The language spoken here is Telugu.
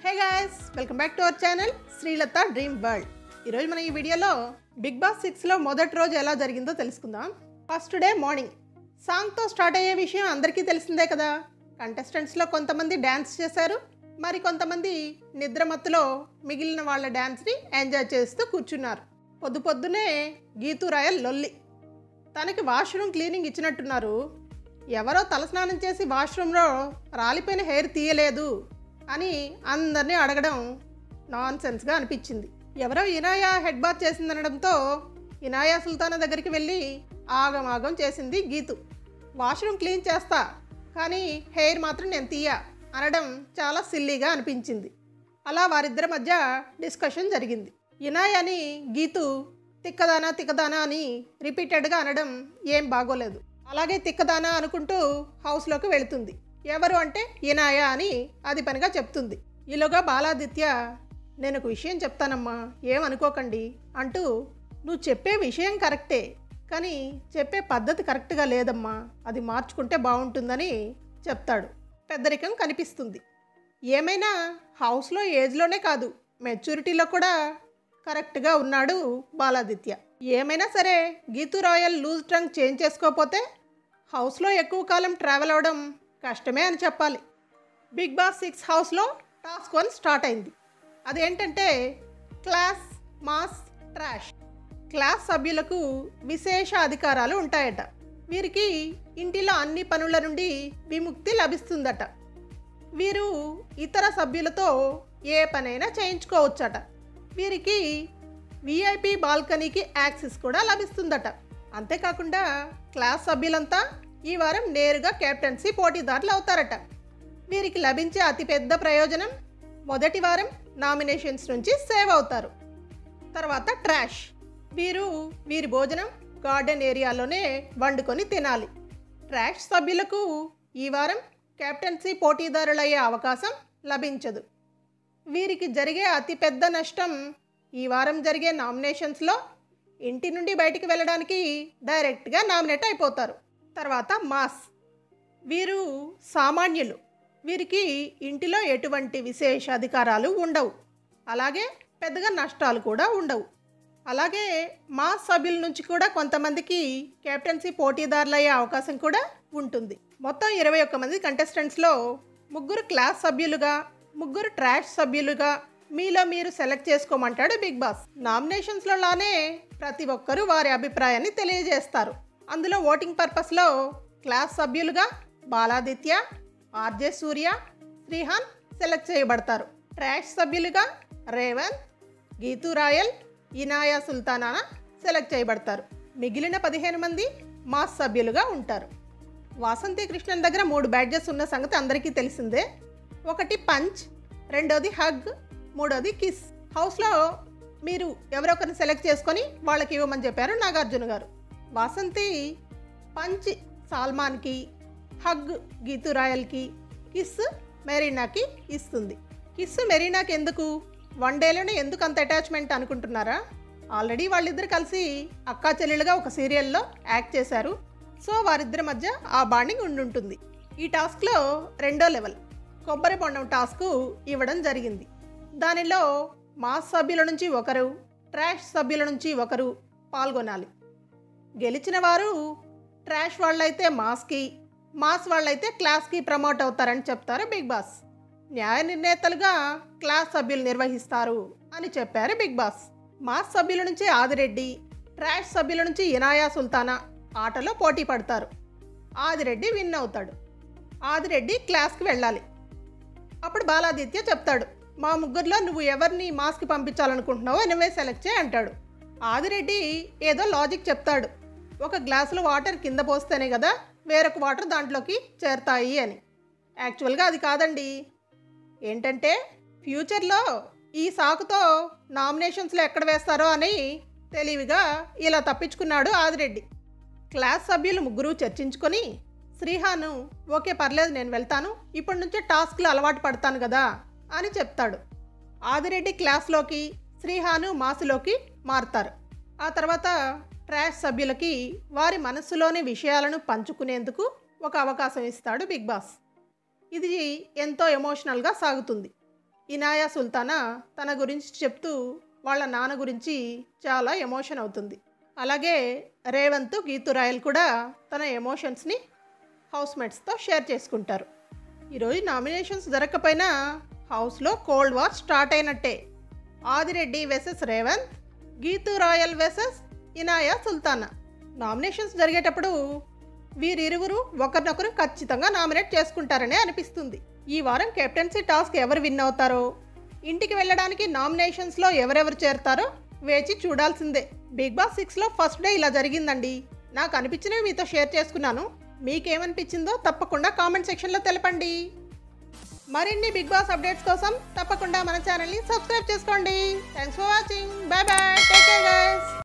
hey guys welcome back to our channel Sreelatha dream world ఈరోజు మన ఈ వీడియోలో బిగ్ బాస్ సిక్స్లో మొదటి రోజు ఎలా జరిగిందో తెలుసుకుందాం ఫస్ట్ డే మార్నింగ్ సాంగ్తో స్టార్ట్ అయ్యే విషయం అందరికీ తెలిసిందే కదా కంటెస్టెంట్స్లో కొంతమంది డ్యాన్స్ చేశారు మరి కొంతమంది నిద్రమత్తులో మిగిలిన వాళ్ళ డ్యాన్స్ని ఎంజాయ్ చేస్తూ కూర్చున్నారు పొద్దు పొద్దునే గీతూ రాయల్ లొల్లి తనకి వాష్రూమ్ క్లీనింగ్ ఇచ్చినట్టున్నారు ఎవరో తలస్నానం చేసి వాష్రూమ్లో రాలిపోయిన హెయిర్ తీయలేదు అని అందరినీ అడగడం నాన్ సెన్స్గా అనిపించింది ఎవరో ఇనాయా హెడ్ బాత్ చేసిందనడంతో ఇనాయా సుల్తానా దగ్గరికి వెళ్ళి ఆగమాగం చేసింది గీతు వాష్రూమ్ క్లీన్ చేస్తా కానీ హెయిర్ మాత్రం నేను తీయ అనడం చాలా సిల్లీగా అనిపించింది అలా వారిద్దరి మధ్య డిస్కషన్ జరిగింది ఇనాయని గీతు తిక్కదానా తిక్కదానా అని రిపీటెడ్గా అనడం ఏం బాగోలేదు అలాగే తిక్కదానా అనుకుంటూ హౌస్లోకి వెళుతుంది ఎవరు అంటే ఇనాయ అని అది పనిగా చెప్తుంది ఈలోగా బాలాదిత్య నేను ఒక విషయం చెప్తానమ్మా ఏమనుకోకండి అంటూ నువ్వు చెప్పే విషయం కరెక్టే కానీ చెప్పే పద్ధతి కరెక్ట్గా లేదమ్మా అది మార్చుకుంటే బాగుంటుందని చెప్తాడు పెద్దరికం కనిపిస్తుంది ఏమైనా హౌస్లో ఏజ్లోనే కాదు మెచ్యూరిటీలో కూడా కరెక్ట్గా ఉన్నాడు బాలాదిత్య ఏమైనా సరే Geethu Royal loose trunk change చేసుకోకపోతే హౌస్లో ఎక్కువ కాలం ట్రావెల్ అవ్వడం కష్టమే అని చెప్పాలి బిగ్ బాస్ సిక్స్ హౌస్లో టాస్క్ వన్ స్టార్ట్ అయింది అదేంటంటే క్లాస్ మాస్ ట్రాష్ క్లాస్ సభ్యులకు విశేష అధికారాలు ఉంటాయట వీరికి ఇంటిలో అన్ని పనుల నుండి విముక్తి లభిస్తుందట వీరు ఇతర సభ్యులతో ఏ పనైనా చేయించుకోవచ్చట వీరికి విఐపి బాల్కనీకి యాక్సెస్ కూడా లభిస్తుందట అంతేకాకుండా క్లాస్ సభ్యులంతా ఈ వారం నేరుగా కెప్టెన్సీ పోటీదారులు అవుతారట వీరికి లభించే అతిపెద్ద ప్రయోజనం మొదటి వారం నామినేషన్స్ నుంచి సేవ్ అవుతారు తర్వాత ట్రాష్ వీరు వీరి భోజనం గార్డెన్ ఏరియాలోనే వండుకొని తినాలి ట్రాష్ సభ్యులకు ఈ వారం కెప్టెన్సీ పోటీదారులయ్యే అవకాశం లభించదు వీరికి జరిగే అతిపెద్ద నష్టం ఈ వారం జరిగే నామినేషన్స్లో ఇంటి నుండి బయటికి వెళ్ళడానికి డైరెక్ట్గా నామినేట్ అయిపోతారు తర్వాత మాస్ వీరు సామాన్యులు వీరికి ఇంటిలో ఎటువంటి విశేష అధికారాలు ఉండవు అలాగే పెద్దగా నష్టాలు కూడా ఉండవు అలాగే మా సభ్యుల నుంచి కూడా కొంతమందికి కెప్టెన్సీ పోటీదారులు అయ్యే అవకాశం కూడా ఉంటుంది మొత్తం ఇరవై ఒక్క మంది కంటెస్టెంట్స్లో ముగ్గురు క్లాస్ సభ్యులుగా ముగ్గురు ట్రాష్ సభ్యులుగా మీలో మీరు సెలెక్ట్ చేసుకోమంటాడు బిగ్ బాస్ నామినేషన్స్లో లానే ప్రతి ఒక్కరూ వారి అభిప్రాయాన్ని తెలియజేస్తారు అందులో ఓటింగ్ పర్పస్లో క్లాస్ సభ్యులుగా బాలాదిత్య ఆర్జే సూర్య శ్రీహాన్ సెలెక్ట్ చేయబడతారు ట్రాష్ సభ్యులుగా రేవంత్ గీతూ రాయల్ ఇనాయా సుల్తానా సెలెక్ట్ చేయబడతారు మిగిలిన పదిహేను మంది మాస్ సభ్యులుగా ఉంటారు వాసంతి కృష్ణన్ దగ్గర మూడు బ్యాడ్జెస్ ఉన్న సంగతి అందరికీ తెలిసిందే ఒకటి పంచ్ రెండోది హగ్ మూడోది కిస్ హౌస్లో మీరు ఎవరొకరిని సెలెక్ట్ చేసుకొని వాళ్ళకి ఇవ్వమని చెప్పారు నాగార్జున గారు వాసంతి పంచ్ సాల్మాన్కి హగ్ గీతు రాయల్కి కిస్ మెరీనాకి ఇస్తుంది కిస్ మెరీనాకి ఎందుకు వన్ డేలోనే ఎందుకు అంత అటాచ్మెంట్ అనుకుంటున్నారా ఆల్రెడీ వాళ్ళిద్దరు కలిసి అక్కా చెల్లెలుగా ఒక సీరియల్లో యాక్ట్ చేశారు సో వారిద్దరి మధ్య ఆ బాండింగ్ ఉండుంటుంది ఈ టాస్క్లో రెండో లెవెల్ కొబ్బరి బొండం టాస్క్ ఇవ్వడం జరిగింది దానిలో మాస్ సభ్యుల నుంచి ఒకరు ట్రాష్ సభ్యుల నుంచి ఒకరు పాల్గొనాలి గెలిచిన వారు ట్రాష్ వాళ్ళైతే మాస్కి మాస్ వాళ్ళైతే క్లాస్కి ప్రమోట్ అవుతారని చెప్తారు బిగ్ బాస్ న్యాయ నిర్ణేతలుగా క్లాస్ సభ్యులు నిర్వహిస్తారు అని చెప్పారు బిగ్ బాస్ మాస్ సభ్యుల నుంచి ఆదిరెడ్డి ట్రాష్ సభ్యుల నుంచి ఇనాయా సుల్తానా ఆటలో పోటీ పడతారు ఆదిరెడ్డి విన్ అవుతాడు ఆదిరెడ్డి క్లాస్కి వెళ్ళాలి అప్పుడు బాలాదిత్య చెప్తాడు మా ముగ్గురులో నువ్వు ఎవరిని మాస్కి పంపించాలనుకుంటున్నావో నువ్వే సెలెక్ట్ చేయి అంటాడు ఆదిరెడ్డి ఏదో లాజిక్ చెప్తాడు ఒక గ్లాసులో వాటర్ కింద పోస్తేనే కదా వేరొక వాటర్ దాంట్లోకి చేరుతాయి అని యాక్చువల్గా అది కాదండి ఏంటంటే ఫ్యూచర్లో ఈ సాకుతో నామినేషన్స్లో ఎక్కడ వేస్తారో అని తెలివిగా ఇలా తప్పించుకున్నాడు ఆదిరెడ్డి క్లాస్ సభ్యులు ముగ్గురు చర్చించుకొని శ్రీహాను ఓకే పర్లేదు నేను వెళ్తాను ఇప్పటి నుంచే టాస్క్లు అలవాటు పడతాను కదా అని చెప్తాడు ఆదిరెడ్డి క్లాస్లోకి శ్రీహాను మాసులోకి మారుతారు ఆ తర్వాత ట్రాష్ సభ్యులకి వారి మనస్సులోని విషయాలను పంచుకునేందుకు ఒక అవకాశం ఇస్తాడు బిగ్ బాస్ ఇది ఎంతో ఎమోషనల్గా సాగుతుంది ఇనాయా సుల్తానా తన గురించి చెప్తూ వాళ్ళ నాన్న గురించి చాలా ఎమోషన్ అవుతుంది అలాగే రేవంత్ గీతు రాయల్ కూడా తన ఎమోషన్స్ని హౌస్మేట్స్తో షేర్ చేసుకుంటారు ఈరోజు నామినేషన్స్ జరగకపోయినా హౌస్లో కోల్డ్ వార్ స్టార్ట్ అయినట్టే Adireddy versus Revanth Geethu Royal versus Inaya Sultana nominations జరిగేటప్పుడు వీరిరువురు ఒకరినొకరు ఖచ్చితంగా నామినేట్ చేసుకుంటారనే అనిపిస్తుంది ఈ వారం కెప్టెన్సీ టాస్క్ ఎవరు విన్ అవుతారో ఇంటికి వెళ్ళడానికి నామినేషన్స్లో ఎవరెవరు చేరుతారో వేచి చూడాల్సిందే బిగ్ బాస్ సిక్స్లో ఫస్ట్ డే ఇలా జరిగిందండి నాకు అనిపించినవి మీతో షేర్ చేసుకున్నాను మీకేమనిపించిందో తప్పకుండా కామెంట్ సెక్షన్లో తెలపండి మరిన్ని బిగ్ బాస్ అప్డేట్స్ కోసం తప్పకుండా మన ఛానల్ని సబ్స్క్రైబ్ చేసుకోండి thanks for watching bye bye take care guys